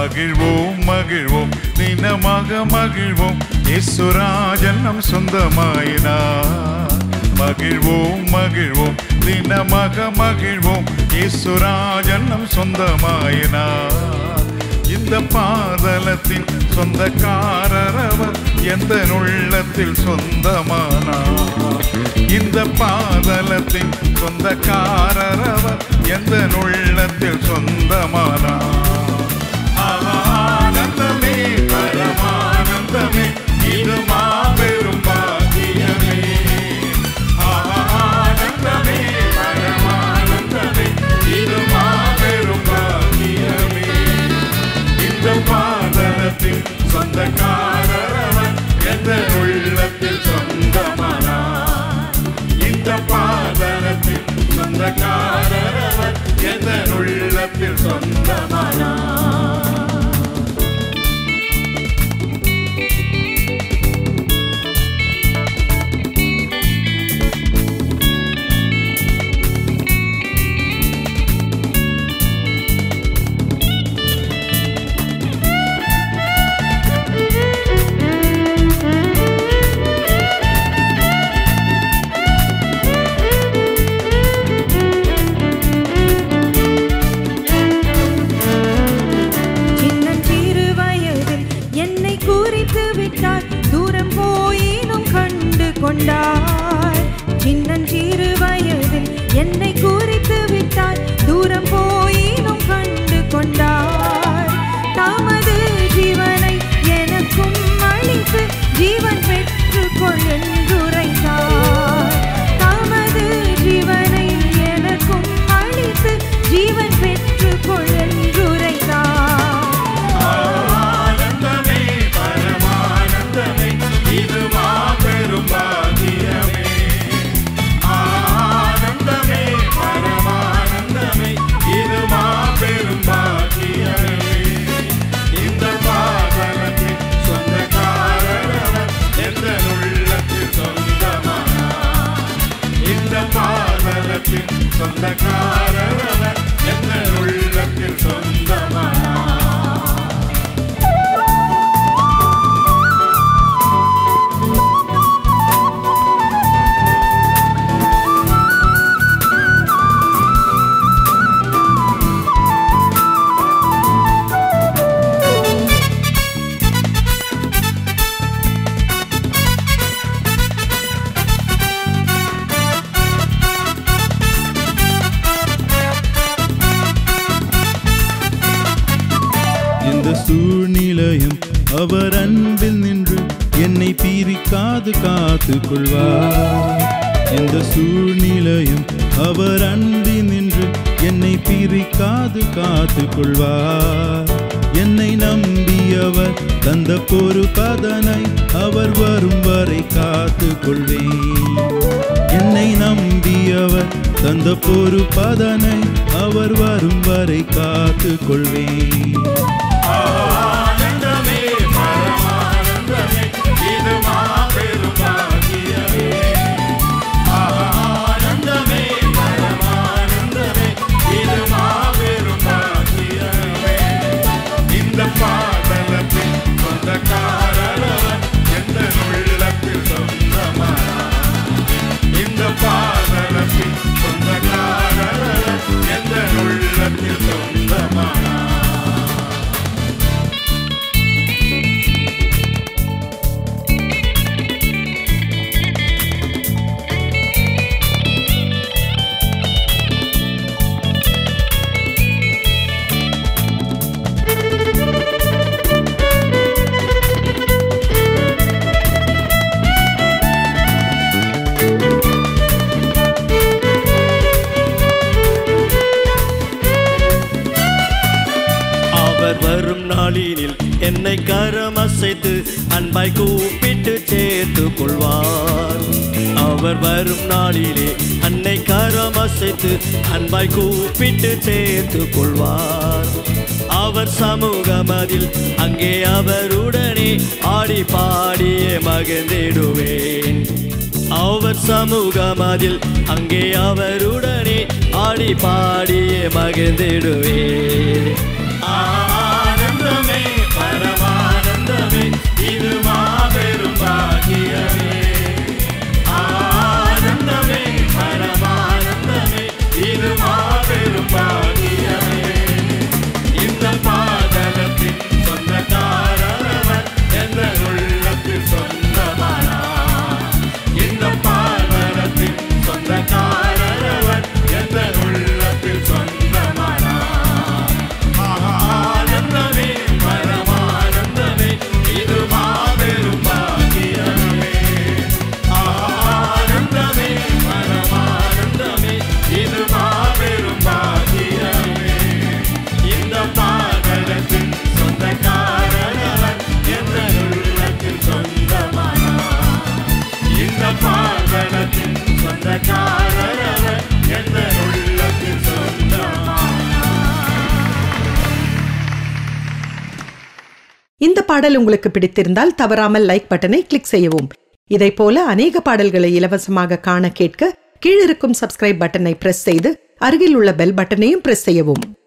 மகிழ்வோம் மகிழ்வோம் தினமாக மகிழ்வோம் இசுராஜன் நம் சொந்தமாயினார் மகிழ்வோம் மகிழ்வோம் தினமாக மகிழ்வோம் இசுராஜன் நம் சொந்தமாயினார் இந்த பாதலத்தின் சொந்தக்காரரவர் எந்த உள்ளத்தில் சொந்தமானார் இந்த பாதலத்தின் சொந்தக்காரரவர் எந்த உள்ளத்தில் சொந்தமானார் ஆனந்தமே பரமானந்தமே இது மாபெரும் பாக்கியமே ஆனந்தமே பரமானந்தமே இது மாபெரும் பாக்கியமே இந்த பாதலத்தில் சொந்தக்காரரவர் எந்த உள்ளத்தில் சொந்தமானார் இந்த பாதலத்தில் சொந்தக்காரரவர் எந்த உள்ளத்தில் சொந்தமானார் சின்னஞ்சிறு வயதில் என்னை குறித்து விட்டார் தூரம் போயினும் கண்டு கொண்டார் சின்னஞ்சிறு வயதில் என்னை குறித்து விட்டார் தூரம் போயினும் கண்டு கொண்டார் தமது ஜீவனை எனக்கும் அளித்து ஜீவன் பெற்றுக்கொள் என்றுரைத்தார் தமது ஜீவனை எனக்கும் அளித்து ஜீவன் பெற்றுக்கொள் என்றுரைத்தார் ஆனந்தமே பரமானந்தமே இது மாபெரும் பாக்கியமே ஆனந்தமே பரமானந்தமே இது மாபெரும் பாக்கியமே இந்த பாதலத்தில் சொந்தக்காரரவர் எந்த உள்ளத்தில் சொந்தமானார் இந்த பாதலத்தில் சொந்தக்காரரவர் எந்த உள்ளத்தில் சொந்தமானார் இந்த சூழ்நிலையும் அவர் அன்பில் நின்று என்னை பிரிக்காது காத்து கொள்வார் இந்த சூழ்நிலையும் அவர் அன்பில் நின்று என்னை பிரிக்காது காத்து கொள்வார் என்னை நம்பியவர் தந்த பொறுப்பதனை அவர் வரும் வரை காத்து கொள்வேன் என்னை நம்பியவர் தந்த பொறுப்பதனை அவர் வரும் வரை காத்து கொள்வேன் ஆனந்தமே பரமானந்தமே இது மாபெரும் பாக்கியமே ஆனந்தமே பரமானந்தமே இது மாபெரும் பாக்கியமே இந்த பாதலத்தில் சொந்தக்காரரவர் எந்த உள்ளத்தில் சொந்தமானார் இந்த பாதலத்தில் சொந்தக்காரரவர் எந்த உள்ளத்தில் சொந்தமானார் அவர் வரும் நாளினில் என்னை கரம் அசைத்து அன்பாய் கூப்பிட்டு சேர்த்து கொள்வார் அவர் வரும் நாளிலே அன்னை கரம் அசைத்து அன்பாய் கூப்பிட்டு சேர்த்து கொள்வார் அவர் சமூகமதில் அங்கே அவருடனே ஆடி பாடியே மகிழ்ந்திடுவேன் அவர் சமூகமதில் அங்கே அவருடனே ஆடி பாடியே மகிழ்ந்திடுவேன் ஆனந்தமே பாடல் உங்களுக்கு பிடித்திருந்தால் தவறாமல் லைக் பட்டனை கிளிக் செய்யவும் இதைப் போல அநேக பாடல்களை இலவசமாக காண கேட்க கீழிருக்கும் சப்ஸ்கிரைப் பட்டனை பிரஸ் செய்து அருகில் உள்ள பெல் பட்டனையும் பிரஸ் செய்யவும்